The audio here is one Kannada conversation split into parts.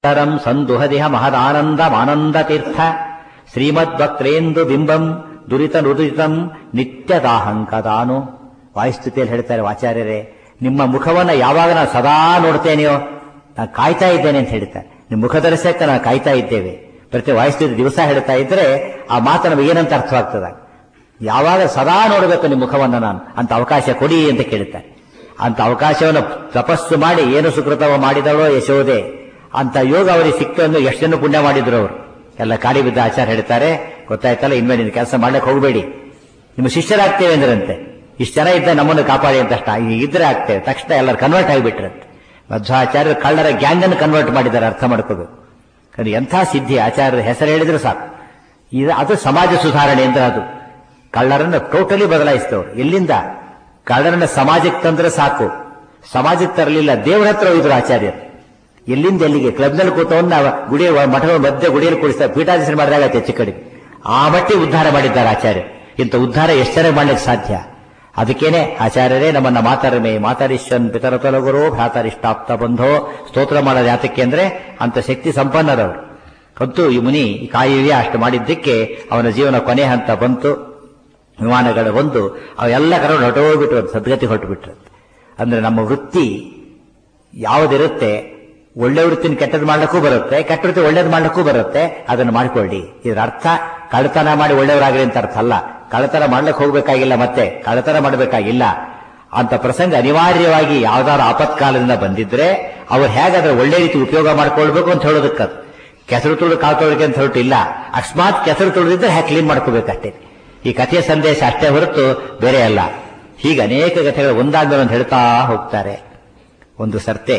ನೆಟ್ಟರಂ ಸಂದುಹದಿಹ ಮಹದಾನಂದಮಾನಂದ ತೀರ್ಥ ಶ್ರೀಮದ್ವಕ್ರೇಂದು ಬಿಂಬಂ ದುರಿತ ನುರಿತಂ ನಿತ್ಯದಾಹಂಕದಾನು ವಾಯುಸ್ತುತಿಯಲ್ಲಿ ಹೇಳ್ತಾರೆ ಆಚಾರ್ಯರೇ ನಿಮ್ಮ ಮುಖವನ್ನ ಯಾವಾಗ ನಾನು ಸದಾ ನೋಡ್ತೇನೆಯೋ ನಾನು ಕಾಯ್ತಾ ಇದ್ದೇನೆ ಅಂತ ಹೇಳ್ತಾರೆ ನಿಮ್ಮ ಮುಖ ಧರಿಸಕ್ಕೆ ನಾನು ಕಾಯ್ತಾ ಇದ್ದೇವೆ ಪ್ರತಿ ವಾಯುಸ್ತುತಿ ದಿವಸ ಹೇಳ್ತಾ ಇದ್ರೆ ಆ ಮಾತು ನಮಗೆ ಏನಂತ ಅರ್ಥವಾಗ್ತದ ಯಾವಾಗ ಸದಾ ನೋಡಬೇಕು ನಿಮ್ಮ ಮುಖವನ್ನ ನಾನು ಅಂತ ಅವಕಾಶ ಕೊಡಿ ಅಂತ ಕೇಳುತ್ತಾರೆ ಅಂತ ಅವಕಾಶವನ್ನು ತಪಸ್ಸು ಮಾಡಿ ಏನು ಸುಕೃತವ ಮಾಡಿದಳೋ ಯಶೋದೆ ಅಂತ ಯೋಗ ಅವರಿಗೆ ಸಿಕ್ತು ಅಂದ್ರೆ ಎಷ್ಟು ಜನ ಪುಣ್ಯ ಮಾಡಿದ್ರು ಅವರು ಎಲ್ಲ ಕಾಡಿ ಬಿದ್ದ ಆಚಾರ ಹೇಳ್ತಾರೆ ಗೊತ್ತಾಯ್ತಲ್ಲ ಇನ್ಮೇಲೆ ನೀನು ಕೆಲಸ ಮಾಡ್ಲಿಕ್ಕೆ ಹೋಗಬೇಡಿ ನಿಮ್ಮ ಶಿಷ್ಯರಾಗ್ತೇವೆ ಅಂದ್ರಂತೆ ಇಷ್ಟು ಜನ ಇದ್ದ ನಮ್ಮನ್ನು ಕಾಪಾಡಿ ಅಂತ ಅಷ್ಟ ಈಗ ಇದ್ರೆ ಆಗ್ತೇವೆ ತಕ್ಷಣ ಎಲ್ಲರೂ ಕನ್ವರ್ಟ್ ಆಗಿಬಿಟ್ರಂತೆ ಮಧ್ವಾಚಾರ್ಯರು ಕಳ್ಳರ ಗ್ಯಾಂಗ್ ಅನ್ನು ಕನ್ವರ್ಟ್ ಮಾಡಿದ್ದಾರೆ ಅರ್ಥ ಮಾಡ್ಕೋಬೇಕು ಅದು ಎಂಥ ಸಿದ್ಧಿ ಆಚಾರ್ಯರ ಹೆಸರು ಹೇಳಿದ್ರೆ ಸಾಕು ಇದು ಅದು ಸಮಾಜ ಸುಧಾರಣೆ ಅಂದ್ರೆ ಅದು ಕಳ್ಳರನ್ನು ಟೋಟಲಿ ಬದಲಾಯಿಸಿದವರು ಎಲ್ಲಿಂದ ಕಳ್ಳರನ್ನ ಸಮಾಜಕ್ಕೆ ತಂದ್ರೆ ಸಾಕು ಸಮಾಜಕ್ಕೆ ತರಲಿಲ್ಲ ದೇವರ ಹತ್ರ ಹೋಗಿದ್ರು ಆಚಾರ್ಯರು ಎಲ್ಲಿಂದ ಎಲ್ಲಿಗೆ ಕ್ಲಬ್ನಲ್ಲಿ ಕೂತವನ್ನ ಗುಡಿ ಮಠದ ಮಧ್ಯೆ ಗುಡಿಯಲ್ಲಿ ಕೂಡಿಸ್ತಾರೆ ಪೀಠಾಧೀಶನ ಮಾಡಿದಾಗ ಹೆಚ್ಚು ಕಡಿಮೆ ಆ ಮಟ್ಟಿ ಉದ್ಧಾರ ಮಾಡಿದ್ದಾರೆ ಆಚಾರ್ಯ ಇಂಥ ಉದ್ಧಾರ ಎಷ್ಟರೇ ಮಾಡ್ಲಿಕ್ಕೆ ಸಾಧ್ಯ ಅದಕ್ಕೇನೆ ಆಚಾರ್ಯರೇ ನಮ್ಮನ್ನ ಮಾತಾರಮೆ ಮಾತಾರಿಶ್ವನ್ ಪಿತರ ತೊಲಗುರು ಭ್ರಾತರಿಷ್ಟಾಪ್ತ ಬಂಧೋ ಸ್ತೋತ್ರ ಮಾಡೋದು ಯಾತಕ್ಕೆ ಅಂದ್ರೆ ಅಂತ ಶಕ್ತಿ ಸಂಪನ್ನರವರು ಅಂತೂ ಈ ಮುನಿ ಈ ಕಾಯುವೆ ಅಷ್ಟು ಮಾಡಿದ್ದಕ್ಕೆ ಅವನ ಜೀವನ ಕೊನೆ ಹಂತ ಬಂತು ವಿಮಾನಗಳು ಬಂದು ಅವೆಲ್ಲ ಕಡೆ ಹೊರಟೋಗ್ಬಿಟ್ರು ಸದ್ಗತಿ ಹೊರಟುಬಿಟ್ರು ಅಂದ್ರೆ ನಮ್ಮ ವೃತ್ತಿ ಯಾವುದಿರುತ್ತೆ ಒಳ್ಳೆ ವೃತ್ತಿನ ಕೆಟ್ಟದ್ದು ಮಾಡ್ಲಿಕ್ಕೂ ಬರುತ್ತೆ ಕೆಟ್ಟ ವೃತ್ತಿ ಒಳ್ಳೇದು ಮಾಡ್ಲಿಕ್ಕೂ ಬರುತ್ತೆ ಅದನ್ನು ಮಾಡ್ಕೊಳ್ಳಿ ಇದರ ಅರ್ಥ ಕಳ್ಳತನ ಮಾಡಿ ಒಳ್ಳೆಯವರಾಗ್ರಿ ಅಂತ ಅರ್ಥ ಅಲ್ಲ ಕಳ್ಳತನ ಮಾಡ್ಲಿಕ್ಕೆ ಹೋಗ್ಬೇಕಾಗಿಲ್ಲ ಮತ್ತೆ ಕಳ್ಳತನ ಮಾಡಬೇಕಾಗಿಲ್ಲ ಅಂತ ಪ್ರಸಂಗ ಅನಿವಾರ್ಯವಾಗಿ ಯಾವ್ದಾದ್ರು ಆಪತ್ಕಾಲದಿಂದ ಬಂದಿದ್ರೆ ಅವ್ರು ಹೇಗಾದ್ರೆ ಒಳ್ಳೆ ರೀತಿ ಉಪಯೋಗ ಮಾಡ್ಕೊಳ್ಬೇಕು ಅಂತ ಹೇಳೋದಕ್ಕದು ಕೆಸರು ತುಳಿದು ಕಾಲು ತೊಳಗೆ ಅಂತ ಹೊರಟಿಲ್ಲ ಅಕಸ್ಮಾತ್ ಕೆಸರು ತುಳಿದಿದ್ರೆ ಹ್ಯಾಕ್ ಕ್ಲೀನ್ ಮಾಡ್ಕೋಬೇಕಷ್ಟೇ ಈ ಕಥೆಯ ಸಂದೇಶ ಅಷ್ಟೇ ಹೊರತು ಬೇರೆ ಅಲ್ಲ ಹೀಗೆ ಅನೇಕ ಕಥೆಗಳು ಒಂದಾದ್ಮೇಲೆ ಒಂದು ಹೇಳ್ತಾ ಹೋಗ್ತಾರೆ ಒಂದು ಸರ್ತೆ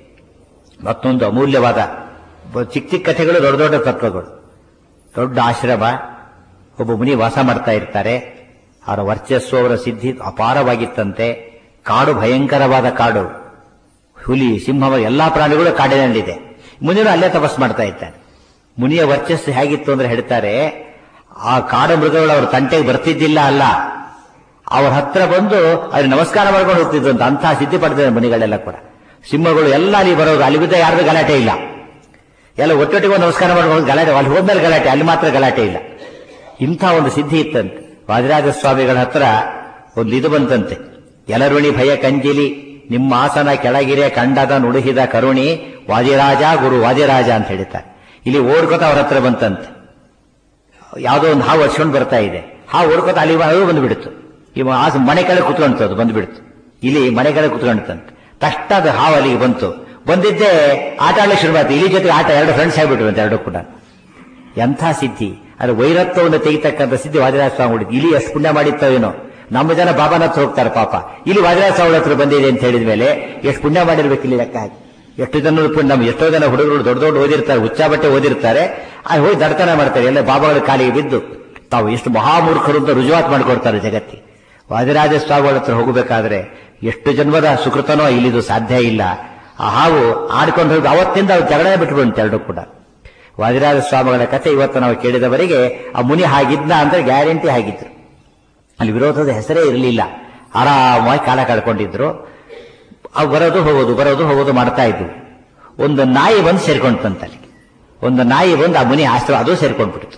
ಮತ್ತೊಂದು ಅಮೂಲ್ಯವಾದ ಬ- ಚಿಕ್ಕ ಚಿಕ್ಕ ಕಥೆಗಳು ದೊಡ್ಡ ದೊಡ್ಡ ತತ್ವಗಳು ದೊಡ್ಡ ಆಶ್ರಮ ಒಬ್ಬ ಮುನಿ ವಾಸ ಮಾಡ್ತಾ ಇರ್ತಾರೆ ಅವರ ವರ್ಚಸ್ಸು ಅವರ ಸಿದ್ಧಿ ಅಪಾರವಾಗಿತ್ತಂತೆ ಕಾಡು ಭಯಂಕರವಾದ ಕಾಡು ಹುಲಿ ಸಿಂಹ ಎಲ್ಲಾ ಪ್ರಾಣಿಗಳು ಕಾಡಿನಲ್ಲಿದೆ ಮುನಿಯರು ಅಲ್ಲೇ ತಪಸ್ ಮಾಡ್ತಾ ಇದ್ದಾರೆ ಮುನಿಯ ವರ್ಚಸ್ಸು ಹೇಗಿತ್ತು ಅಂದ್ರೆ ಹೇಳ್ತಾರೆ ಆ ಕಾಡು ಮೃಗಗಳು ಅವ್ರ ತಂಟೆಗೆ ಬರ್ತಿದ್ದಿಲ್ಲ ಅಲ್ಲ ಅವ್ರ ಹತ್ರ ಬಂದು ಅವ್ರಿಗೆ ನಮಸ್ಕಾರ ಮಾಡ್ಕೊಂಡು ಹೋಗ್ತಿದ್ರು ಅಂತ ಅಂತಹ ಸಿದ್ಧಿ ಪಡೆದಿದ್ದಾರೆ ಮುನಿಗಳೆಲ್ಲ ಕೂಡ ಸಿಂಹಗಳು ಎಲ್ಲ ಅಲ್ಲಿ ಬರೋದು ಅಲ್ಲಿ ಬಿದ್ದ ಯಾರ್ದು ಗಲಾಟೆ ಇಲ್ಲ ಎಲ್ಲ ಒಟ್ಟೊಟ್ಟಿಗೆ ಒಂದು ನಮಸ್ಕಾರ ಮಾಡ್ಕೊಂಡು ಗಲಾಟೆ ಅಲ್ಲಿ ಹೋದ್ಮೇಲೆ ಗಲಾಟೆ ಅಲ್ಲಿ ಮಾತ್ರ ಗಲಾಟೆ ಇಲ್ಲ ಇಂಥ ಒಂದು ಸಿದ್ಧಿ ಇತ್ತಂತೆ ವಾದಿರಾಜ ಸ್ವಾಮಿಗಳ ಹತ್ರ ಒಂದು ಇದು ಬಂತಂತೆ ಎಲರುಣಿ ಭಯ ಕಂಜಿಲಿ ನಿಮ್ಮ ಆಸನ ಕೆಳಗಿರೆ ಕಂಡದ ನುಡುಹಿದ ಕರುಣಿ ವಾದಿರಾಜ ಗುರು ವಾದಿರಾಜ ಅಂತ ಹೇಳ್ತಾರೆ ಇಲ್ಲಿ ಓಡ್ಕೋತ ಅವ್ರ ಹತ್ರ ಬಂತಂತೆ ಯಾವುದೋ ಒಂದು ಹಾವು ಹೊಡ್ಸ್ಕೊಂಡು ಬರ್ತಾ ಇದೆ ಹಾವು ಓಡ್ಕೋತ ಅಲ್ಲಿ ಅದು ಬಂದ್ಬಿಡ್ತು ಇವ ಆಸ ಮನೆ ಕೆಳಗೆ ಕುತ್ಕೊಂಡ್ತು ಬಂದ್ಬಿಡ್ತು ಇಲ್ಲಿ ಮನೆ ಕೆಳಗೆ ಕುತ್ಕೊಂಡ್ತಂತೆ ತಕ್ಷಣ ಅದು ಹಾವು ಅಲ್ಲಿಗೆ ಬಂತು ಬಂದಿದ್ದೆ ಆಟ ಆಡಲಿಕ್ಕೆ ಶುರುವಾಯ್ತು ಇಲ್ಲಿ ಜೊತೆ ಆಟ ಎರಡು ಫ್ರೆಂಡ್ಸ್ ಆಗ್ಬಿಟ್ರು ಅಂತ ಎರಡು ಕೂಡ ಎಂಥ ಸಿದ್ಧಿ ಅದು ವೈರತ್ವವನ್ನು ತೆಗಿತಕ್ಕಂಥ ಸಿದ್ಧಿ ವಾದಿರಾಜ ಸ್ವಾಮಿ ಹೊಡಿತು ಇಲ್ಲಿ ಎಷ್ಟು ಪುಣ್ಯ ಮಾಡಿತ್ತೋ ಏನೋ ನಮ್ಮ ಜನ ಬಾಬಾನ ಹತ್ರ ಹೋಗ್ತಾರೆ ಪಾಪ ಇಲ್ಲಿ ವಾದಿರಾಜ ಸ್ವಾಮಿ ಹತ್ರ ಬಂದಿದೆ ಅಂತ ಹೇಳಿದ ಮೇಲೆ ಎಷ್ಟು ಪುಣ್ಯ ಮಾಡಿರ್ಬೇಕು ಇಲ್ಲಿ ಲೆಕ್ಕ ಹಾಕಿ ಎಷ್ಟು ಜನ ಪುಣ್ಯ ನಮ್ಮ ಎಷ್ಟೋ ಜನ ಹುಡುಗರು ದೊಡ್ಡ ದೊಡ್ಡ ಓದಿರ್ತಾರೆ ಹುಚ್ಚ ಬಟ್ಟೆ ಓದಿರ್ತಾರೆ ಅಲ್ಲಿ ಹೋಗಿ ದಡ್ತನ ಮಾಡ್ತಾರೆ ಎಲ್ಲ ಬಾಬಾಗಳ ಕಾಲಿಗೆ ಬಿದ್ದು ತಾವು ಎಷ್ಟು ಮಹಾಮೂರ್ಖರು ಅಂತ ರುಜುವಾತ್ ಮಾಡಿಕೊಡ್ತಾರೆ ಜಗತ್ತಿ ವಾದಿರಾಜ ಸ್ವಾಮಿಗಳ ಹತ್ರ ಹೋಗಬೇಕಾದ್ರೆ ಎಷ್ಟು ಜನ್ಮದ ಸುಕೃತನೋ ಇಲ್ಲಿದು ಸಾಧ್ಯ ಇಲ್ಲ ಆ ಹಾವು ಆಡ್ಕೊಂಡು ಹೋಗಿ ಅವತ್ತಿಂದ ಅವ್ರು ಜಗಳ ಬಿಟ್ಬಿಡುತ್ತೆ ಎರಡು ಕೂಡ ವಾದಿರಾಜ ಸ್ವಾಮಿಗಳ ಕಥೆ ಇವತ್ತು ನಾವು ಕೇಳಿದವರೆಗೆ ಆ ಮುನಿ ಹಾಗಿದ್ನ ಅಂದ್ರೆ ಗ್ಯಾರಂಟಿ ಆಗಿದ್ರು ಅಲ್ಲಿ ವಿರೋಧದ ಹೆಸರೇ ಇರಲಿಲ್ಲ ಆರಾಮವಾಗಿ ಕಾಲ ಕಳ್ಕೊಂಡಿದ್ರು ಅವು ಬರೋದು ಹೋಗೋದು ಬರೋದು ಹೋಗೋದು ಮಾಡ್ತಾ ಇದ್ವು ಒಂದು ನಾಯಿ ಬಂದು ಸೇರ್ಕೊಂಡ್ತಂತಲ್ಲಿ ಒಂದು ನಾಯಿ ಬಂದು ಆ ಮುನಿ ಆಶ್ರಮ ಅದು ಸೇರ್ಕೊಂಡ್ಬಿಡ್ತು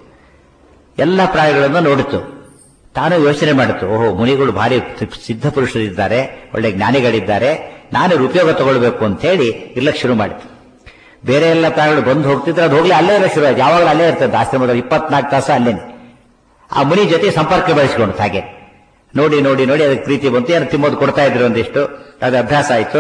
ಎಲ್ಲ ಪ್ರಾಣಿಗಳನ್ನು ನೋಡಿತು ತಾನು ಯೋಚನೆ ಮಾಡಿತು ಓಹೋ ಮುನಿಗಳು ಭಾರಿ ಸಿದ್ಧ ಪುರುಷರಿದ್ದಾರೆ ಒಳ್ಳೆ ಜ್ಞಾನಿಗಳಿದ್ದಾರೆ ನಾನು ಇದ್ರ ಉಪಯೋಗ ತಗೊಳ್ಬೇಕು ಅಂತ ಹೇಳಿ ಇರ್ಲಕ್ಕೆ ಶುರು ಮಾಡಿತು ಬೇರೆ ಎಲ್ಲ ಪ್ರಾಣಿಗಳು ಬಂದು ಹೋಗ್ತಿದ್ರೆ ಅದು ಹೋಗ್ಲಿ ಅಲ್ಲೇ ಇರೋ ಶುರು ಆಯ್ತು ಯಾವಾಗಲೂ ಅಲ್ಲೇ ಇರ್ತದೆ ಆಶ್ರಮದಲ್ಲಿ ಇಪ್ಪತ್ನಾಲ್ಕು ತಾಸು ಅಲ್ಲೇನೆ ಆ ಮುನಿ ಜೊತೆ ಸಂಪರ್ಕ ಬೆಳೆಸ್ಕೊಂಡು ಹಾಗೆ ನೋಡಿ ನೋಡಿ ನೋಡಿ ಅದಕ್ಕೆ ಪ್ರೀತಿ ಬಂತು ಯಾರು ತಿನ್ನೋದು ಕೊಡ್ತಾ ಇದ್ರು ಒಂದಿಷ್ಟು ಅದು ಅಭ್ಯಾಸ ಆಯ್ತು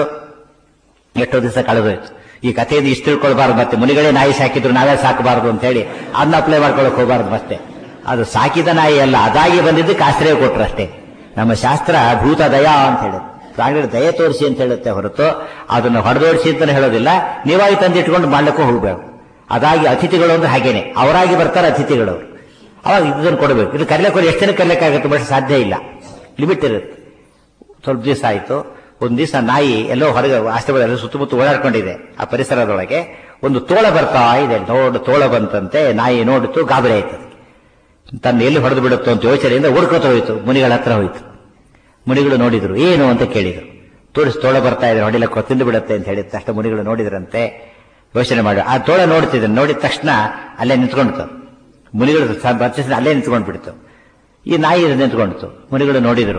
ಎಷ್ಟೋ ದಿವಸ ಕಳೆದೋಯ್ತು ಈ ಕಥೆಯಿಂದ ಇಷ್ಟು ತಿಳ್ಕೊಳ್ಬಾರ್ದು ಮತ್ತೆ ಮುನಿಗಳೇ ನಾಯಿ ಸಾಕಿದ್ರು ನಾವೇ ಸಾಕಬಾರದು ಅಂತ ಹೇಳಿ ಅದನ್ನ ಅಪ್ಲೈ ಮಾಡ್ಕೊಳಕ್ ಹೋಗಬಾರ್ದು ಮತ್ತೆ ಅದು ಸಾಕಿದ ನಾಯಿ ಅಲ್ಲ ಅದಾಗಿ ಬಂದಿದ್ದಕ್ಕೆ ಆಶ್ರಯ ಕೊಟ್ರು ಅಷ್ಟೇ ನಮ್ಮ ಶಾಸ್ತ್ರ ಭೂತ ದಯಾ ಅಂತ ಹೇಳುತ್ತೆ ಪ್ರಾಣಿಗಳ ದಯ ತೋರಿಸಿ ಅಂತ ಹೇಳುತ್ತೆ ಹೊರತು ಅದನ್ನು ಹೊಡೆದೋಡಿಸಿ ಅಂತ ಹೇಳೋದಿಲ್ಲ ನೀವಾಗಿ ತಂದಿಟ್ಕೊಂಡು ಮಾಡ್ಲಿಕ್ಕೂ ಹೋಗ್ಬೇಕು ಅದಾಗಿ ಅತಿಥಿಗಳು ಅಂದ್ರೆ ಹಾಗೇನೆ ಅವರಾಗಿ ಬರ್ತಾರೆ ಅತಿಥಿಗಳು ಅವರು ಅವಾಗ ಇದನ್ನು ಕೊಡಬೇಕು ಇದು ಕರ್ಲಿಕ್ಕೆ ಎಷ್ಟು ಜನ ಕರ್ಲಿಕ್ಕಾಗುತ್ತೆ ಬಟ್ ಸಾಧ್ಯ ಇಲ್ಲ ಲಿಮಿಟ್ ಇರುತ್ತೆ ಸ್ವಲ್ಪ ದಿವಸ ಆಯ್ತು ಒಂದ್ ದಿವಸ ನಾಯಿ ಎಲ್ಲೋ ಹೊರಗೆ ಆಶ್ರಮದಲ್ಲಿ ಸುತ್ತಮುತ್ತ ಓಡಾಡ್ಕೊಂಡಿದೆ ಆ ಪರಿಸರದೊಳಗೆ ಒಂದು ತೋಳ ಬರ್ತಾ ಇದೆ ದೊಡ್ಡ ತೋಳ ಬಂತಂತೆ ನಾಯಿ ನೋಡಿತು ಗಾಬರಿ ಆಯ್ತು ಅದಕ್ಕೆ. ತನ್ನ ಎಲ್ಲಿ ಹೊಡೆದು ಬಿಡುತ್ತೋ ಅಂತ ಯೋಚನೆಯಿಂದ ಹುಡ್ಕೋತ ಹೋಯ್ತು ಮುನಿಗಳ ಹತ್ರ ಹೋಯ್ತು ಮುನಿಗಳು ನೋಡಿದ್ರು ಏನು ಅಂತ ಕೇಳಿದ್ರು ತೋರಿಸಿ ತೋಳ ಬರ್ತಾ ಇದೆ ಹೊಡಿಲಕ್ಕೆ ತಿಂದು ಬಿಡುತ್ತೆ ಅಂತ ಹೇಳಿದ ತಕ್ಷಣ ಮುನಿಗಳು ನೋಡಿದ್ರಂತೆ ಯೋಚನೆ ಮಾಡಿ ಆ ತೋಳ ನೋಡ್ತಿದ್ದೆ ನೋಡಿದ ತಕ್ಷಣ ಅಲ್ಲೇ ನಿಂತ್ಕೊಂಡಿತು ಮುನಿಗಳು ಬರ್ಚಿಸಿದ ಅಲ್ಲೇ ನಿಂತ್ಕೊಂಡು ಬಿಡ್ತು ಈ ನಾಯಿ ನಿಂತ್ಕೊಂಡಿತು ಮುನಿಗಳು ನೋಡಿದರು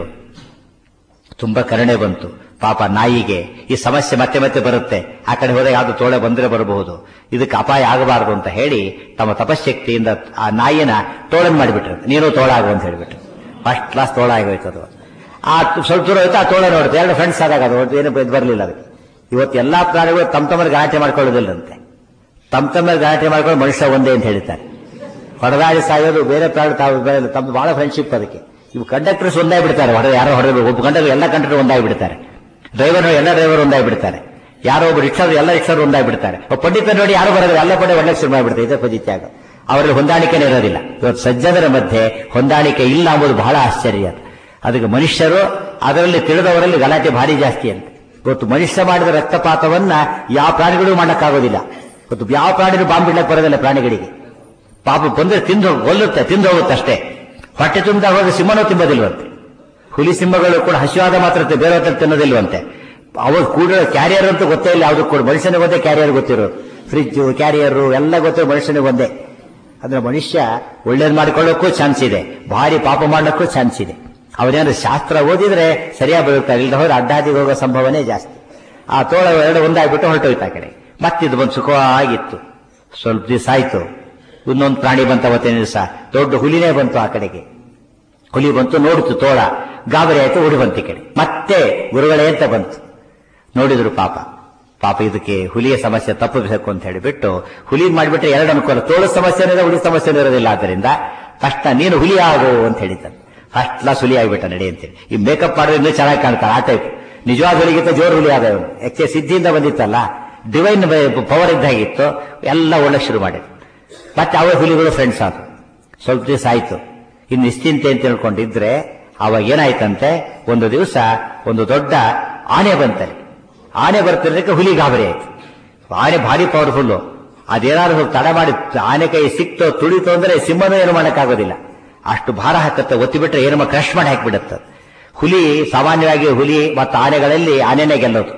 ತುಂಬಾ ಕರುಣೆ ಬಂತು ಪಾಪ ನಾಯಿಗೆ ಈ ಸಮಸ್ಯೆ ಮತ್ತೆ ಮತ್ತೆ ಬರುತ್ತೆ ಆ ಕಡೆ ಹೋದಾಗ ಯಾವ್ದು ತೋಳೆ ಬಂದ್ರೆ ಬರಬಹುದು ಇದಕ್ಕೆ ಅಪಾಯ ಆಗಬಾರದು ಅಂತ ಹೇಳಿ ತಮ್ಮ ತಪಶಕ್ತಿಯಿಂದ ಆ ನಾಯಿನ ತೋಳನ್ ಮಾಡಿಬಿಟ್ರು ನೀನು ತೋಳ ಆಗು ಅಂತ ಹೇಳ್ಬಿಟ್ರು ಫಸ್ಟ್ ಕ್ಲಾಸ್ ತೋಳ ಆಗೋಯ್ತು ಅದು ಆ ಸ್ವಲ್ಪ ದೂರ ಹೋಯ್ತು ಆ ತೋಳ ನೋಡುತ್ತೆ ಎರಡು ಫ್ರೆಂಡ್ಸ್ ಆದಾಗ ಅದು ಏನು ಬರಲಿಲ್ಲ ಅದಕ್ಕೆ ಇವತ್ತು ಎಲ್ಲಾ ಪ್ರಾಣಿಗಳು ತಮ್ಮ ತಮ್ಮ ಗಲಾಟೆ ಮಾಡ್ಕೊಳ್ಳೋದಿಲ್ಲಂತೆ ತಮ್ಮ ತಮ್ಮ ಗಲಾಟೆ ಮಾಡ್ಕೊಂಡು ಮನುಷ್ಯ ಒಂದೇ ಅಂತ ಹೇಳ್ತಾರೆ ಹೊಡೆದಾಡಿ ಸಾಯೋದು ಬೇರೆ ಪ್ರಾಣಿ ತಾವು ಬೇರೆ ತಮ್ಮ ಬಹಳ ಫ್ರೆಂಡ್ಶಿಪ್ ಅದಕ್ಕೆ ಇವು ಕಂಡಕ್ಟರ್ಸ್ ಒಂದಾಗಿ ಬಿಡ್ತಾರೆ ಹೊಡೆದ ಯಾರೋ ಹೊಡೆದು ಒಬ್ಬ ಕಂಡಕ್ಟರ್ ಎಲ್ಲ ಕಂಡಕ್ಟರ್ ಒಂದಾಗಿ ಬಿಡ್ತಾರೆ ಡ್ರೈವರ್ ಎಲ್ಲ ಡ್ರೈವರ್ ಒಂದಾಗಿ ಬಿಡ್ತಾರೆ ಯಾರೋ ಒಬ್ಬ ರಿಕ್ಷಾದ್ರು ಎಲ್ಲ ರಿಕ್ಷಾದ್ರು ಒಂದಾಗಿ ಬಿಡ್ತಾರೆ ಒಬ್ಬ ಪಂಡಿತ ನೋಡಿ ಯಾರು ಬರೋದು ಎಲ್ಲ ಪಡೆ ಒಳ್ಳೆ ಶುರು ಮಾಡಿಬಿಡ್ತಾರೆ ಇದೇ ಪದ್ಧತಿ ಆಗ ಅವರಲ್ಲಿ ಹೊಂದಾಣಿಕೆನೇ ಇರೋದಿಲ್ಲ ಇವತ್ತು ಸಜ್ಜನರ ಮಧ್ಯೆ ಹೊಂದಾಣಿಕೆ ಇಲ್ಲ ಎಂಬುದು ಬಹಳ ಆಶ್ಚರ್ಯ ಅದಕ್ಕೆ ಮನುಷ್ಯರು ಅದರಲ್ಲಿ ತಿಳಿದವರಲ್ಲಿ ಗಲಾಟೆ ಭಾರಿ ಜಾಸ್ತಿ ಅಂತ ಇವತ್ತು ಮನುಷ್ಯ ಮಾಡಿದ ರಕ್ತಪಾತವನ್ನ ಯಾವ ಪ್ರಾಣಿಗಳು ಮಾಡಕ್ಕಾಗೋದಿಲ್ಲ ಇವತ್ತು ಯಾವ ಪ್ರಾಣಿಗಳು ಬಾಂಬ್ ಬಿಡ್ಲಕ್ಕೆ ಬರೋದಿಲ್ಲ ಪ್ರಾಣಿಗಳಿಗೆ ಪಾಪ ಬಂದ್ರೆ ತಿಂದು ಕೊಲ್ಲುತ್ತೆ ತಿಂದು ಹೋಗುತ್ತೆ ಅಷ್ಟೇ ಹೊಟ್ಟೆ ತುಂಬಿದಾಗ ಹೋದ್ರೆ ಸಿಂಹನೂ ತಿಂಬೋದಿಲ್ವಂತೆ ಹುಲಿ ಸಿಂಹಗಳು ಕೂಡ ಹಸಿವಾದ ಮಾತ್ರ ಬೇರೆ ಹೊತ್ತಲ್ಲಿ ತಿನ್ನೋದಿಲ್ವಂತೆ ಅವಾಗ ಕೂಡ ಕ್ಯಾರಿಯರ್ ಅಂತ ಗೊತ್ತೇ ಇಲ್ಲ ಯಾವ್ದು ಕೂಡ ಮನುಷ್ಯನಿಗೆ ಒಂದೇ ಕ್ಯಾರಿಯರ್ ಗೊತ್ತಿರೋದು ಫ್ರಿಜ್ ಕ್ಯಾರಿಯರ್ ಎಲ್ಲ ಗೊತ್ತಿರೋ ಮನುಷ್ಯನಿಗೆ ಒಂದೇ ಅಂದ್ರೆ ಮನುಷ್ಯ ಒಳ್ಳೇದು ಮಾಡಿಕೊಳ್ಳೋಕ್ಕೂ ಚಾನ್ಸ್ ಇದೆ ಭಾರಿ ಪಾಪ ಮಾಡಲಿಕ್ಕೂ ಚಾನ್ಸ್ ಇದೆ ಅವರೇನಾದ್ರು ಶಾಸ್ತ್ರ ಓದಿದ್ರೆ ಸರಿಯಾಗಿ ಬದುಕ್ತಾರೆ ಇಲ್ಲದ ಹೋದ್ರೆ ಅಡ್ಡಾದಿಗೆ ಹೋಗೋ ಸಂಭವನೇ ಜಾಸ್ತಿ ಆ ತೋಳ ಎರಡು ಒಂದಾಗ್ಬಿಟ್ಟು ಹೊರಟೋಯ್ತು ಆ ಕಡೆ ಮತ್ತಿದು ಬಂದು ಸುಖವಾಗಿತ್ತು ಸ್ವಲ್ಪ ದಿವಸ ಆಯ್ತು ಇನ್ನೊಂದು ಪ್ರಾಣಿ ಬಂತ ಅವತ್ತಿನ ದಿವಸ ದೊಡ್ಡ ಹುಲಿನೇ ಬಂತು ಆ ಕಡೆಗೆ ಹುಲಿ ಬಂತು ನೋಡಿತು ತೋಳ ಗಾಬರಿ ಆಯ್ತು ಓಡಿ ಬಂತು ಈ ಕಡೆ ಮತ್ತೆ ಗುರುಗಳೇ ಅಂತ ಬಂತು ನೋಡಿದ್ರು ಪಾಪ ಪಾಪ ಇದಕ್ಕೆ ಹುಲಿಯ ಸಮಸ್ಯೆ ತಪ್ಪಿಸಬೇಕು ಅಂತ ಹೇಳಿಬಿಟ್ಟು ಹುಲಿ ಮಾಡಿಬಿಟ್ರೆ ಎರಡು ಅನುಕೂಲ ತೋಳ ಸಮಸ್ಯೆ ಇದೆ ಹುಲಿ ಸಮಸ್ಯೆ ಇರೋದಿಲ್ಲ ಆದ್ದರಿಂದ ತಕ್ಷಣ ನೀನು ಹುಲಿ ಆಗು ಅಂತ ಹೇಳಿದ್ದಾನೆ ಫಸ್ಟ್ ಕ್ಲಾಸ್ ಹುಲಿ ಆಗಿಬಿಟ್ಟ ನಡಿ ಅಂತೇಳಿ ಈ ಮೇಕಪ್ ಮಾಡಿದ್ರೆ ಇನ್ನೂ ಚೆನ್ನಾಗಿ ಕಾಣ್ತಾರೆ ಆ ಟೈಪ್ ನಿಜವಾದ ಹುಲಿಗಿಂತ ಜೋರು ಹುಲಿ ಆದ ಇವನು ಯಾಕೆ ಸಿದ್ಧಿಯಿಂದ ಬಂದಿತ್ತಲ್ಲ ಡಿವೈನ್ ಪವರ್ ಇದ್ದಾಗಿತ್ತು ಎಲ್ಲ ಒಳ್ಳೆ ಶುರು ಮಾಡಿದ್ರು ಮತ್ತೆ ಅವೇ ಹುಲಿಗಳು ಫ್ರೆಂಡ್ಸ್ ಆದ್ರು ಸ್ವಲ್ಪ ದಿವಸ ಆಯ್ತು ಇನ್ನು ನಿಶ್ಚಿಂತೆ ಅಂತ ತಿಳ್ಕೊಂಡಿದ್ರೆ ಅವಾಗ ಏನಾಯ್ತಂತೆ ಒಂದು ದಿವಸ ಒಂದು ದೊಡ್ಡ ಆನೆ ಬಂತಲ್ಲಿ ಆನೆ ಬರ್ತಿರೋದಕ್ಕೆ ಹುಲಿ ಗಾಬರಿ ಆಯ್ತು ಆನೆ ಭಾರಿ ಪವರ್ಫುಲ್ಲು ಅದೇನಾದ್ರು ತಡ ಮಾಡಿ ಆನೆ ಕೈ ಸಿಕ್ತೋ ತುಳಿತೋ ಅಂದ್ರೆ ಸಿಂಹನೂ ಏನು ಮಾಡಕ್ಕಾಗೋದಿಲ್ಲ ಅಷ್ಟು ಭಾರ ಹಾಕತ್ತೆ ಒತ್ತಿ ಬಿಟ್ರೆ ಏನಮ್ಮ ಕ್ರಶ್ ಮಾಡಿ ಹಾಕಿಬಿಡುತ್ತೆ ಹುಲಿ ಸಾಮಾನ್ಯವಾಗಿ ಹುಲಿ ಮತ್ತು ಆನೆಗಳಲ್ಲಿ ಆನೆನೇ ಗೆಲ್ಲೋದು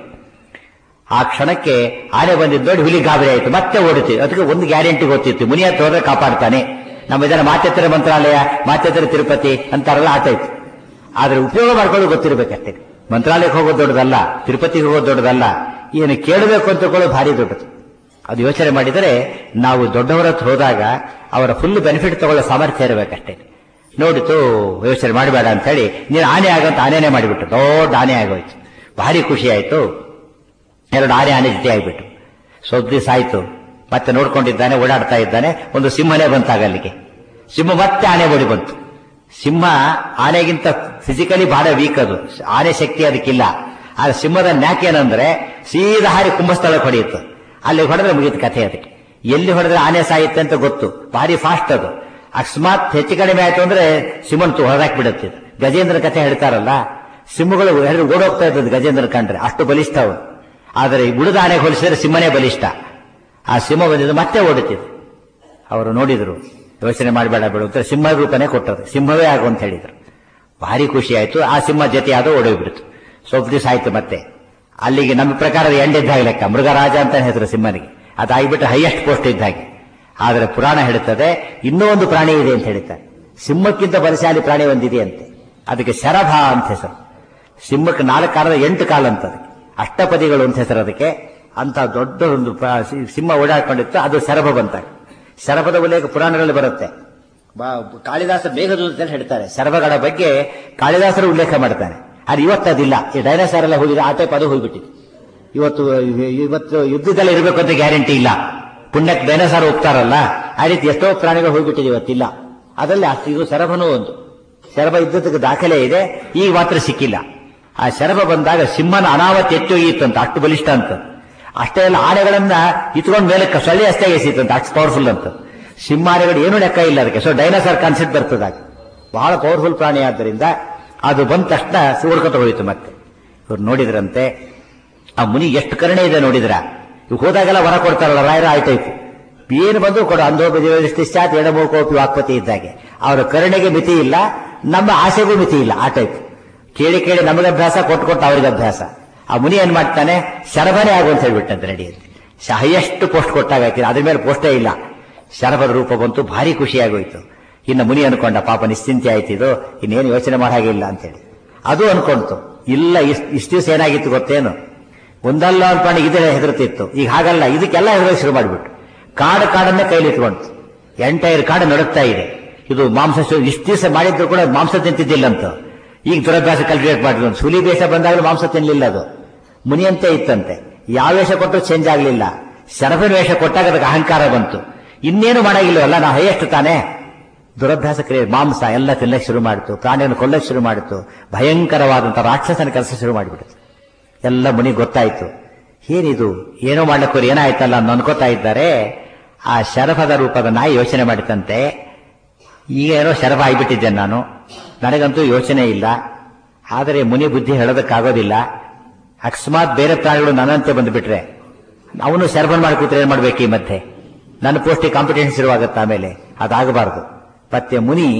ಆ ಕ್ಷಣಕ್ಕೆ ಆನೆ ಬಂದಿದ್ದು ನೋಡಿ ಹುಲಿ ಗಾಬರಿ ಆಯಿತು ಮತ್ತೆ ಓಡುತ್ತೆ ಅದಕ್ಕೆ ಒಂದು ಗ್ಯಾರಂಟಿ ಗೊತ್ತಿತ್ತು ಮುನಿಯ ಹೋದ್ರೆ ಕಾಪಾಡ್ತಾನೆ ನಮ್ಮ ಇದರ ಮಾತೆತ್ತರ ಮಂತ್ರಾಲಯ ಮಾತೆತ್ತರ ತಿರುಪತಿ ಅಂತಾರಲ್ಲ ಆತಾಯ್ತು ಆದ್ರೆ ಉಪಯೋಗ ಮಾಡ್ಕೊಳ್ಳೋದು ಗೊತ್ತಿರಬೇಕಷ್ಟೇ ಮಂತ್ರಾಲಯಕ್ಕೆ ಹೋಗೋದು ದೊಡ್ಡದಲ್ಲ ತಿರುಪತಿಗೆ ಹೋಗೋದು ದೊಡ್ಡದಲ್ಲ ಏನು ಕೇಳಬೇಕು ಅಂತ ತಿಳ್ಕೊಳ್ಳೋದು ಭಾರಿ ದೊಡ್ಡದು ಅದು ಯೋಚನೆ ಮಾಡಿದರೆ ನಾವು ದೊಡ್ಡವರ ಹತ್ರ ಹೋದಾಗ ಅವರ ಫುಲ್ ಬೆನಿಫಿಟ್ ತಗೊಳ್ಳೋ ಸಾಮರ್ಥ್ಯ ಇರಬೇಕಷ್ಟೇ ನೋಡಿತು ಯೋಚನೆ ಮಾಡಬೇಡ ಅಂತ ಹೇಳಿ ನೀನು ಆನೆ ಆಗಂತ ಆನೆನೇ ಮಾಡಿಬಿಟ್ಟು ದೊಡ್ಡ ಆನೆ ಆಗೋಯ್ತು ಭಾರಿ ಖುಷಿ ಆಯ್ತು ಎರಡು ಆನೆ ಆನೆ ಜೊತೆ ಆಗಿಬಿಟ್ಟು ಸ್ವಲ್ಪ ದಿವಸ ಆಯ್ತು ಮತ್ತೆ ನೋಡ್ಕೊಂಡಿದ್ದಾನೆ ಓಡಾಡ್ತಾ ಇದ್ದಾನೆ ಒಂದು ಸಿಂಹನೇ ಬಂತಾಗ ಅಲ್ಲಿಗೆ ಸಿಂಹ ಮತ್ತೆ ಆನೆ ಓಡಿ ಬಂತು ಸಿಂಹ ಆನೆಗಿಂತ ಫಿಸಿಕಲಿ ಬಹಳ ವೀಕ್ ಅದು ಆನೆ ಶಕ್ತಿ ಅದಕ್ಕಿಲ್ಲ ಆ ಸಿಂಹದ ನ್ಯಾಕ್ ಏನಂದ್ರೆ ಸೀದಾ ಹಾರಿ ಕುಂಭಸ್ಥಳಕ್ಕೆ ಹೊಡೆಯಿತು ಅಲ್ಲಿ ಹೊಡೆದ್ರೆ ಮುಗಿತು ಕಥೆ ಅದಕ್ಕೆ ಎಲ್ಲಿ ಹೊಡೆದ್ರೆ ಆನೆ ಸಾಯುತ್ತೆ ಅಂತ ಗೊತ್ತು ಭಾರಿ ಫಾಸ್ಟ್ ಅದು ಅಕಸ್ಮಾತ್ ಹೆಚ್ಚು ಕಡಿಮೆ ಆಯ್ತು ಅಂದ್ರೆ ಸಿಂಹಂತು ಹೊರದಾಕ್ಬಿಡುತ್ತೆ ಗಜೇಂದ್ರ ಕಥೆ ಹೇಳ್ತಾರಲ್ಲ ಸಿಂಹಗಳು ಎರಡು ಓಡೋಗ್ತಾ ಇದ್ದದ್ದು ಗಜೇಂದ್ರ ಕಂಡ್ರೆ ಅಷ್ಟು ಬಲಿಷ್ಠ ಅವು ಆದರೆ ಉಳಿದ ಆನೆಗೆ ಹೋಲಿಸಿದ್ರೆ ಸಿಂಹನೇ ಬಲಿಷ್ಠ ಆ ಸಿಂಹ ಬಂದಿದ್ದು ಮತ್ತೆ ಓಡುತ್ತಿದ್ದು ಅವರು ನೋಡಿದ್ರು ಯೋಚನೆ ಮಾಡಬೇಡ ಬಿಡು ಅಂತ ಸಿಂಹ ರೂಪನೇ ಕೊಟ್ಟರು ಸಿಂಹವೇ ಆಗು ಅಂತ ಹೇಳಿದ್ರು ಭಾರಿ ಖುಷಿ ಆಯ್ತು ಆ ಸಿಂಹ ಜೊತೆ ಅದು ಓಡೋಗ್ಬಿಡ್ತು ಸ್ವಲ್ಪ ದಿವಸ ಆಯ್ತು ಮತ್ತೆ ಅಲ್ಲಿಗೆ ನಮ್ಮ ಪ್ರಕಾರ ಎಂಡಿದ್ದ ಲೆಕ್ಕ ಮೃಗರಾಜ ಅಂತ ಹೆಸರು ಸಿಂಹನಿಗೆ ಅದಾಗಿಬಿಟ್ರೆ ಹೈಯೆಸ್ಟ್ ಪೋಸ್ಟ್ ಇದ್ದ ಹಾಗೆ ಆದರೆ ಪುರಾಣ ಹೇಳುತ್ತದೆ ಇನ್ನೂ ಒಂದು ಪ್ರಾಣಿ ಇದೆ ಅಂತ ಹೇಳ್ತಾರೆ ಸಿಂಹಕ್ಕಿಂತ ಬಲಶಾಲಿ ಪ್ರಾಣಿ ಒಂದಿದೆ ಅಂತೆ ಅದಕ್ಕೆ ಶರಭ ಅಂತ ಹೆಸರು ಸಿಂಹಕ್ಕೆ ನಾಲ್ಕು ಕಾಲದ ಎಂಟು ಕಾಲ ಅಂತ ಅದಕ್ಕೆ ಅಷ್ಟಪದಿಗಳು ಅಂತ ಹೆಸರು ಅದಕ್ಕೆ ಅಂತ ದೊಡ್ಡ ಒಂದು ಪ್ರ- ಸಿ- ಸಿಂಹ ಓಡಾಡ್ಕೊಂಡಿತ್ತು ಅದು ಶರಭ ಬಂತಾಗ ಶರಭದ ಉಲ್ಲೇಖ ಪುರಾಣಗಳಲ್ಲಿ ಬರುತ್ತೆ ಬಾ- ಕಾಳಿದಾಸ ಮೇಘದೂತದಲ್ಲಿ ಹೇಳ್ತಾರೆ ಶರಭಗಳ ಬಗ್ಗೆ ಕಾಳಿದಾಸರು ಉಲ್ಲೇಖ ಮಾಡ್ತಾನೆ ಅದು ಇವತ್ತದಿಲ್ಲ ಈ ಡೈನೋಸಾರ್ ಎಲ್ಲ ಹೋಗಿದೆ ಆ ಟೈಪ್ ಅದು ಹೋಗ್ಬಿಟ್ಟಿದೆ ಇವತ್ತು ಇವತ್ತು ಯುದ್ಧದಲ್ಲಿ ಇರಬೇಕು ಅಂತ ಗ್ಯಾರಂಟಿ ಇಲ್ಲ ಪುಣ್ಯಕ್ಕೆ ಡೈನೋಸಾರ್ ಹೋಗ್ತಾರಲ್ಲ ಆ ರೀತಿ ಎಷ್ಟೋ ಪ್ರಾಣಿಗಳು ಹೋಗ್ಬಿಟ್ಟಿದೆ ಇವತ್ತಿಲ್ಲ ಅದರಲ್ಲಿ ಅಷ್ಟು ಇದು ಶರಭನೂ ಒಂದು ಶರಭ ಇದ್ದದಕ್ಕೆ ದಾಖಲೆ ಇದೆ ಈಗ ಮಾತ್ರ ಸಿಕ್ಕಿಲ್ಲ ಆ ಶರಭ ಬಂದಾಗ ಸಿಂಹನ ಅನಾವತ್ ಎತ್ತು ಒಯ್ಯಿತ್ತಂತ ಅಷ್ಟು ಬಲಿಷ್ಠ ಅಂತ ಅಷ್ಟೇ ಎಲ್ಲ ಆನೆಗಳನ್ನ ಇತ್ಕೊಂಡ್ ಮೇಲೆ ಸೊಳ್ಳೆ ಅಷ್ಟೇ ಎಸಿತ್ತಂತ ಅಷ್ಟು ಪವರ್ಫುಲ್ ಅಂತ ಸಿಂಹಾನೆಗಳು ಏನೂ ಲೆಕ್ಕ ಇಲ್ಲ ಅದಕ್ಕೆ ಸೊ ಡೈನೋಸಾರ್ ಕಾನ್ಸೆಪ್ಟ್ ಬರ್ತದಾಗ ಬಹಳ ಪವರ್ಫುಲ್ ಪ್ರಾಣಿ ಆದ್ದರಿಂದ ಅದು ಬಂದ ತಕ್ಷಣ ಓಡ್ಕೊತ ಹೋಯಿತು ಮತ್ತೆ ಇವ್ರು ನೋಡಿದ್ರಂತೆ ಆ ಮುನಿ ಎಷ್ಟು ಕರುಣೆ ಇದೆ ನೋಡಿದ್ರ ಇವ್ ಹೋದಾಗೆಲ್ಲ ವರ ಕೊಡ್ತಾರಲ್ಲ ರಾಯರ ಆಯ್ತಾಯ್ತು ಏನು ಬಂದು ಕೊಡು ಅಂಧೋ ಬಿದಿಷ್ಟಾತ್ ಎಡಮೋಕೋಪಿ ವಾಕ್ಪತಿ ಇದ್ದಾಗೆ ಅವರ ಕರುಣೆಗೆ ಮಿತಿ ಇಲ್ಲ ನಮ್ಮ ಆಸೆಗೂ ಮಿತಿ ಇಲ್ಲ ಆ ಟೈಪ್ ಕೇಳಿ ಕೇಳಿ ನಮಗೆ ಅಭ್ಯಾಸ ಕೊಟ್ಟು ಕೊಟ್ಟು ಅವ್ರಿಗೆ ಅಭ್ಯಾಸ ಆ ಮುನಿ ಏನ್ ಮಾಡ್ತಾನೆ ಶರಭನೇ ಆಗು ಅಂತ ಹೇಳ್ಬಿಟ್ಟಂತೆ ರೆಡಿ ಅಂತ ಹೈಯೆಸ್ಟ್ ಪೋಸ್ಟ್ ಕೊಟ್ಟಾಗ ಆಯ್ತು ಅದ್ರ ಮೇಲೆ ಪೋಸ್ಟೇ ಇಲ್ಲ ಶರಭದ ರೂಪ ಬಂತು ಭಾರಿ ಖುಷಿಯಾಗೋಯ್ತು ಇನ್ನು ಮುನಿ ಅನ್ಕೊಂಡ ಪಾಪ ನಿಶ್ಚಿಂತೆ ಆಯ್ತಿದು ಇನ್ನೇನು ಯೋಚನೆ ಮಾಡಾಗಿಲ್ಲ ಅಂತೇಳಿ ಅದು ಅನ್ಕೊಂತು ಇಲ್ಲ ಇಷ್ಟು ಇಷ್ಟು ದಿವಸ ಏನಾಗಿತ್ತು ಗೊತ್ತೇನು ಒಂದಲ್ಲ ಒಂದು ಪ್ರಾಣಿ ಇದೇ ಹೆದರ್ತಿತ್ತು ಈಗ ಹಾಗಲ್ಲ ಇದಕ್ಕೆಲ್ಲ ಹೆದರೋಕೆ ಶುರು ಮಾಡಿಬಿಟ್ಟು ಕಾಡು ಕಾಡನ್ನೇ ಕೈಲಿಟ್ಕೊಂತು ಎಂಟೈರ್ ಕಾಡು ನಡುತ್ತಾ ಇದೆ ಇದು ಮಾಂಸ ಶು- ಇಷ್ಟು ದಿವಸ ಮಾಡಿದ್ರು ಕೂಡ ಮಾಂಸ ತಿಂತಿದ್ದಿಲ್ಲಂತ ಈಗ ದುರಭ್ಯಾಸ ಕಲ್ಟಿವೇಟ್ ಮಾಡಿದ್ರು ಸುಲಿ ಬೇಷ ಬಂದಾಗಲೂ ಮಾಂಸ ತಿನ್ನಲಿಲ್ಲ ಅದು ಮುನಿಯಂತೆ ಇತ್ತಂತೆ ಯಾವ ವೇಷ ಕೊಟ್ಟರು ಚೇಂಜ್ ಆಗಲಿಲ್ಲ ಶರಫಿನ ವೇಷ ಕೊಟ್ಟಾಗ ಅದಕ್ಕೆ ಅಹಂಕಾರ ಬಂತು ಇನ್ನೇನು ಮಾಡಾಗಿಲ್ಲವಲ್ಲ ನಾವು ಹೈಯೆಸ್ಟ್ ತಾನೇ ದುರಭ್ಯಾಸ ಕ್ರಿಯೆ ಮಾಂಸ ಎಲ್ಲ ತಿನ್ನಕ್ಕೆ ಶುರು ಮಾಡಿತು ಪ್ರಾಣಿಯನ್ನು ಕೊಲ್ಲಕ್ಕೆ ಶುರು ಮಾಡಿತು ಭಯಂಕರವಾದಂತಹ ರಾಕ್ಷಸನ ಕೆಲಸ ಶುರು ಮಾಡಿಬಿಡ್ತು ಎಲ್ಲ ಮುನಿ ಗೊತ್ತಾಯ್ತು ಏನಿದು ಏನೋ ಮಾಡ್ಲಿಕ್ಕೆ ಏನಾಯ್ತಲ್ಲ ಅಂತ ಅನ್ಕೋತಾ ಇದ್ದಾರೆ ಆ ಶರಫದ ರೂಪದ ನಾಯಿ ಯೋಚನೆ ಮಾಡಿತಂತೆ ಈಗ ಏನೋ ಶರಫ ಆಗಿಬಿಟ್ಟಿದ್ದೆ ನಾನು ನನಗಂತೂ ಯೋಚನೆ ಇಲ್ಲ ಆದರೆ ಮುನಿ ಬುದ್ಧಿ ಹೇಳೋದಕ್ಕಾಗೋದಿಲ್ಲ ಅಕಸ್ಮಾತ್ ಬೇರೆ ಪ್ರಾಣಿಗಳು ನನ್ನಂತೆ ಬಂದುಬಿಟ್ರೆ ಅವನು ಶರಫನ್ ಮಾಡಿ ಕೂತ್ರೆ ಏನ್ ಮಾಡ್ಬೇಕು ಈ ಮಧ್ಯೆ ನನ್ನ ಪೋಸ್ಟಿಗೆ ಕಾಂಪಿಟೇಷನ್ ಶುರುವಾಗುತ್ತೆ ಆಮೇಲೆ ಅದಾಗಬಾರದು ಮತ್ತೆ ಮುನಿ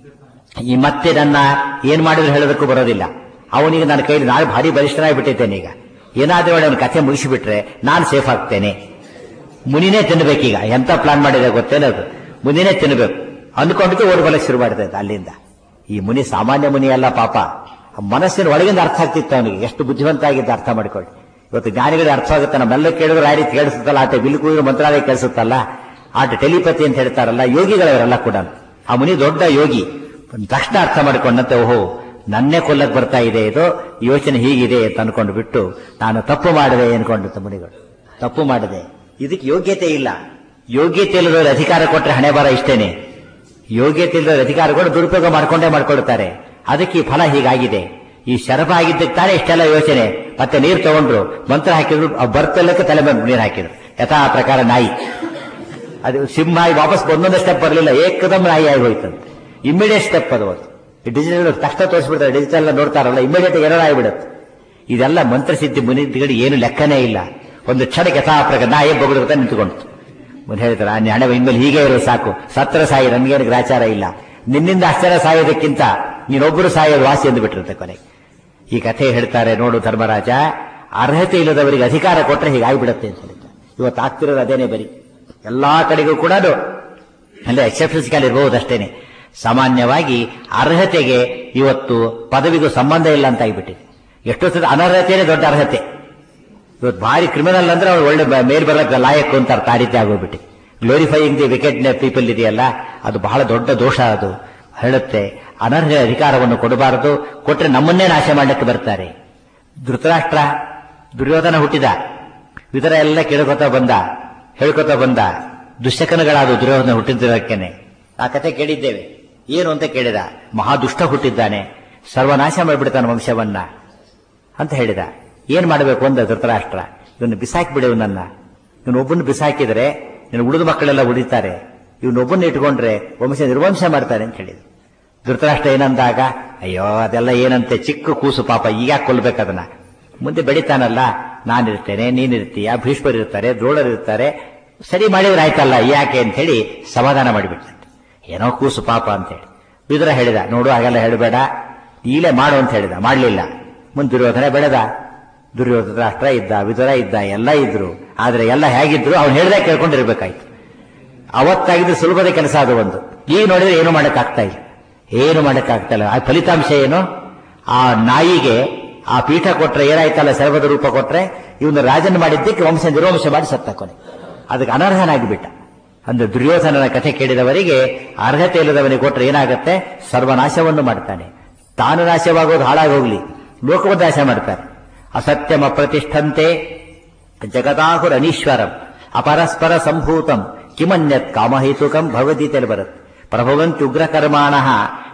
ಈ ಮತ್ತೆ ನನ್ನ ಏನ್ ಮಾಡಿದ್ರು ಹೇಳೋದಕ್ಕೂ ಬರೋದಿಲ್ಲ ಅವನಿಗೆ ನನ್ನ ಕೈಲಿ ನಾನು ಭಾರಿ ಬಲಿಷ್ಠನಾಗಿಬಿಟ್ಟಿದ್ದೇನೆ ಈಗ ಏನಾದ್ರೂ ಮಾಡಿ ಅವನ ಕಥೆ ಮುಗಿಸಿಬಿಟ್ರೆ ನಾನು ಸೇಫ್ ಆಗ್ತೇನೆ ಮುನಿನೇ ತಿನ್ನಬೇಕೀಗ ಎಂತ ಪ್ಲಾನ್ ಮಾಡಿದೆ ಗೊತ್ತೇನದು ಮುನಿನೇ ತಿನ್ನಬೇಕು ಅಂದ್ಕೊಂಡಿದ್ದು ಓಡ್ ಬಲಕ್ಕೆ ಶುರು ಮಾಡಿದೆ ಅಲ್ಲಿಂದ ಈ ಮುನಿ ಸಾಮಾನ್ಯ ಮುನಿ ಅಲ್ಲ ಪಾಪ ಆ ಮನಸ್ಸಿನ ಒಳಗಿಂದ ಅರ್ಥ ಆಗ್ತಿತ್ತು ಅವನಿಗೆ ಎಷ್ಟು ಬುದ್ಧಿವಂತ ಆಗಿದ್ದ ಅರ್ಥ ಮಾಡಿಕೊಳ್ಳಿ ಇವತ್ತು ಜ್ಞಾನಿಗಳಿಗೆ ಅರ್ಥ ಆಗುತ್ತೆ ನಮ್ಮೆಲ್ಲ ಕೇಳಿದ್ರೆ ಆ ರೀತಿ ಕೇಳಿಸುತ್ತಲ್ಲ ಆಟ ಬಿಲ್ಕೂರು ಮಂತ್ರಾಲಯ ಕೇಳಿಸುತ್ತಲ್ಲ ಆಟ ಟೆಲಿಪತಿ ಅಂತ ಹೇಳ್ತಾರಲ್ಲ ಯೋಗಿಗಳವರೆಲ್ಲ ಕೂಡ ಆ ಮುನಿ ದೊಡ್ಡ ಯೋಗಿ ತಕ್ಷಣ ಅರ್ಥ ಮಾಡಿಕೊಂಡಂತೆ ಓಹೋ ನನ್ನೇ ಕೊಲ್ಲಕ್ ಬರ್ತಾ ಇದೆ ಇದು ಯೋಚನೆ ಹೀಗಿದೆ ಅಂತ ಅನ್ಕೊಂಡು ಬಿಟ್ಟು ನಾನು ತಪ್ಪು ಮಾಡಿದೆ ಅನ್ಕೊಂಡಿತ್ತು ಮುನಿಗಳು ತಪ್ಪು ಮಾಡಿದೆ ಇದಕ್ಕೆ ಯೋಗ್ಯತೆ ಇಲ್ಲ ಯೋಗ್ಯತೆ ಇಲ್ಲದವ್ರ ಅಧಿಕಾರ ಕೊಟ್ಟರೆ ಹಣೆ ಬರ ಇಷ್ಟೇನೆ ಯೋಗ್ಯತೆ ಇಲ್ಲದ ಅಧಿಕಾರಗಳು ದುರುಪಯೋಗ ಮಾಡ್ಕೊಂಡೇ ಮಾಡ್ಕೊಳ್ತಾರೆ ಅದಕ್ಕೆ ಈ ಫಲ ಹೀಗಾಗಿದೆ ಈ ಶರಭ ಆಗಿದ್ದಕ್ಕೆ ತಾನೇ ಇಷ್ಟೆಲ್ಲ ಯೋಚನೆ ಮತ್ತೆ ನೀರು ತಗೊಂಡ್ರು ಮಂತ್ರ ಹಾಕಿದ್ರು ಆ ಬರ್ತಲ್ಲಕ್ಕೆ ತಲೆ ಮೇಲೆ ನೀರು ಹಾಕಿದ್ರು ಯಥಾ ಪ್ರಕಾರ ನಾಯಿ ಅದು ಸಿಂಹ ಆಗಿ ವಾಪಸ್ ಒಂದೊಂದೇ ಸ್ಟೆಪ್ ಬರಲಿಲ್ಲ ಏಕದಮ್ ನಾಯಿ ಆಗಿ ಹೋಯ್ತಂತೆ ಇಮಿಡಿಯೇಟ್ ಸ್ಟೆಪ್ ಅದು ಅದು ಡಿಜಿಟಲ್ ತಕ್ಷಣ ತೋರಿಸ್ಬಿಡ್ತಾರೆ ಡಿಜಿಟಲ್ ನೋಡ್ತಾರಲ್ಲ ಇಮಿಡಿಯೇಟ್ ಎರರ್ ಆಗಿಬಿಡುತ್ತೆ ಇದೆಲ್ಲ ಮಂತ್ರಸಿದ್ಧಿ ಮುನಿಗಳಿಗೆ ಏನು ಲೆಕ್ಕನೇ ಇಲ್ಲ ಒಂದು ಕ್ಷಣಕ್ಕೆ ಯಥಾ ಪ್ರಕಾರ ನಾಯಿ ಬಗಡುತ್ತಾ ನಿಂತುಕೊಂಡ್ತು ಮುಂದೆ ಹೇಳ್ತಾರೆ ಆ ಹಣೆ ಇನ್ಮೇಲೆ ಹೀಗೆ ಇರೋ ಸಾಕು ಸತ್ರ ಸಾಯಿ ನನ್ಗೇನು ಗ್ರಾಚಾರ ಇಲ್ಲ ನಿನ್ನಿಂದ ಅಷ್ಟರ ಸಾಯೋದಕ್ಕಿಂತ ನೀನೊಬ್ಬರು ಸಾಯೋದು ವಾಸಿ ಎಂದು ಬಿಟ್ಟಿರುತ್ತೆ ಕೊನೆಗೆ ಈ ಕಥೆ ಹೇಳ್ತಾರೆ ನೋಡು ಧರ್ಮರಾಜ ಅರ್ಹತೆ ಇಲ್ಲದವರಿಗೆ ಅಧಿಕಾರ ಕೊಟ್ಟರೆ ಹೀಗಾಗಿಬಿಡುತ್ತೆ ಅಂತ ಹೇಳ್ತಾರೆ ಇವತ್ತು ಆಗ್ತಿರೋದು ಅದೇನೆ ಬರೀ ಎಲ್ಲಾ ಕಡೆಗೂ ಕೂಡ ಅಂದ್ರೆ ಎಕ್ಸೆಪ್ಷನ್ಸ್ ಇರಬಹುದು ಅಷ್ಟೇನೆ ಸಾಮಾನ್ಯವಾಗಿ ಅರ್ಹತೆಗೆ ಇವತ್ತು ಪದವಿಗೂ ಸಂಬಂಧ ಇಲ್ಲ ಅಂತ ಆಗಿಬಿಟ್ಟಿದೆ ಎಷ್ಟೋ ಸಲ ಅನರ್ಹತೆಯೇ ದೊಡ್ಡ ಅರ್ಹತೆ ಇವತ್ತು ಭಾರಿ ಕ್ರಿಮಿನಲ್ ಅಂದ್ರೆ ಅವ್ರು ಒಳ್ಳೆ ಬ- ಮೇಲ್ ಬರಕ್ಕೆ ಲಾಯಕ್ ಅಂತ ಅರ್ಥ ಆ ರೀತಿ ಆಗೋಗ್ಬಿಟ್ಟು ಗ್ಲೋರಿಫೈಯಿಂಗ್ ದಿ ವಿಕೆಟ್ ಪೀಪಲ್ ಇದೆಯಲ್ಲ ಅದು ಬಹಳ ದೊಡ್ಡ ದೋಷ ಅದು ಹೇಳುತ್ತೆ ಅನರ್ಹ ಅಧಿಕಾರವನ್ನು ಕೊಡಬಾರದು ಕೊಟ್ರೆ ನಮ್ಮನ್ನೇ ನಾಶ ಮಾಡಲಿಕ್ಕೆ ಬರ್ತಾರೆ ಧೃತರಾಷ್ಟ್ರ ದುರ್ಯೋಧನ ಹುಟ್ಟಿದ ಇದರ ಎಲ್ಲ ಕೇಳ್ಕೊತಾ ಬಂದ ಹೇಳ್ಕೊತಾ ಬಂದ ದುಶ್ಶಕನಗಳಾದ ದುರ್ಯೋಧನ ಹುಟ್ಟಿದ್ದಕ್ಕೇನೆ ಆ ಕತೆ ಕೇಳಿದ್ದೇವೆ ಏನು ಅಂತ ಕೇಳಿದ ಮಹಾದುಷ್ಟ ಹುಟ್ಟಿದ್ದಾನೆ ಸರ್ವನಾಶ ಮಾಡಿಬಿಡ್ತಾನೆ ವಂಶವನ್ನ ಅಂತ ಹೇಳಿದ ಏನ್ ಮಾಡಬೇಕು ಅಂದ ಧೃತರಾಷ್ಟ್ರ ಇವನು ಬಿಸಾಕಿ ಬಿಡು ನನ್ನ ಇವನೊಬ್ಬನ ಬಿಸಾಕಿದ್ರೆ ನಿನ್ನ ಉಳಿದ ಮಕ್ಕಳೆಲ್ಲ ಉಳಿತಾರೆ ಇವನೊಬ್ಬನ ಇಟ್ಕೊಂಡ್ರೆ ವಂಶ ನಿರ್ವಂಶ ಮಾಡ್ತಾನೆ ಅಂತ ಹೇಳಿದ ಧೃತರಾಷ್ಟ್ರ ಏನಂದಾಗ ಅಯ್ಯೋ ಅದೆಲ್ಲ ಏನಂತೆ ಚಿಕ್ಕ ಕೂಸು ಪಾಪ ಈಗ ಕೊಲ್ಬೇಕು ಅದನ್ನ ಮುಂದೆ ಬೆಳಿತಾನಲ್ಲ ನಾನಿರ್ತೇನೆ ನೀನಿರ್ತೀಯ ಭೀಷ್ಮರು ಇರ್ತಾರೆ ದ್ರೋಣರು ಇರ್ತಾರೆ ಸರಿ ಮಾಡಿದ್ರೆ ಆಯ್ತಲ್ಲ ಯಾಕೆ ಅಂತ ಹೇಳಿ ಸಮಾಧಾನ ಮಾಡಿಬಿಟ್ಟಂತೆ ಏನೋ ಕೂಸು ಪಾಪ ಅಂತೇಳಿ ಬಿದುರ ಹೇಳಿದ ನೋಡು ಹಾಗೆಲ್ಲ ಹೇಳಬೇಡ ಈಗಲೇ ಮಾಡು ಅಂತ ಹೇಳಿದ ಮಾಡಲಿಲ್ಲ ಮುಂದೆ ದುರ್ಯೋಧನ ಬೆಳೆದ ದುರ್ಯೋಧನ ರಾಷ್ಟ್ರ ಇದ್ದ ವಿದುರ ಇದ್ದ ಎಲ್ಲ ಇದ್ರು ಆದ್ರೆ ಎಲ್ಲ ಹೇಗಿದ್ರು ಅವ್ನು ಹೇಳ್ದೆ ಕೇಳ್ಕೊಂಡಿರ್ಬೇಕಾಯ್ತು ಅವತ್ತಾಗಿದ್ದು ಸುಲಭದ ಕೆಲಸ ಅದು ಒಂದು ಈಗ ನೋಡಿದ್ರೆ ಏನು ಮಾಡಕ್ಕಾಗ್ತಾ ಇಲ್ಲ ಏನು ಮಾಡಕ್ಕಾಗ್ತಾ ಇಲ್ಲ ಆ ಫಲಿತಾಂಶ ಏನು ಆ ನಾಯಿಗೆ ಆ ಪೀಠ ಕೊಟ್ರೆ ಏನಾಯ್ತಲ್ಲ ಸರ್ವದ ರೂಪ ಕೊಟ್ರೆ ಇವನು ರಾಜನ್ ಮಾಡಿದ್ದಕ್ಕೆ ವಂಶ ನಿರ್ವಂಶ ಮಾಡಿ ಸತ್ತ ಕೊನೆ ಅದಕ್ಕೆ ಅನರ್ಹನಾಗಿ ಬಿಟ್ಟ ಅಂದ್ರೆ ದುರ್ಯೋಧನನ ಕಥೆ ಕೇಳಿದವರಿಗೆ ಅರ್ಹತೆ ಇಲ್ಲದವನಿಗೆ ಕೊಟ್ರೆ ಏನಾಗುತ್ತೆ ಸರ್ವನಾಶವನ್ನು ಮಾಡ್ತಾನೆ ತಾನು ನಾಶವಾಗೋದು ಹಾಳಾಗಿ ಹೋಗ್ಲಿ ಲೋಕವನ್ನು ನಾಶ ಮಾಡ್ತಾರೆ ಅಸತ್ಯಂ ಅಪ್ರತಿಷ್ಠಂತೆ ಜಗದಾಹುರನೀಶ್ವರಂ ಅಪರಸ್ಪರ ಸಂಭೂತಂ ಕಿಮನ್ಯತ್ ಕಾಮಹೇತುಕಂ ಭಗವದ್ಗೀತೆಯಲ್ಲಿ ಬರುತ್ತೆ ಪ್ರಭವಂತ್ಯುಗ್ರಕರ್ಮಾಣ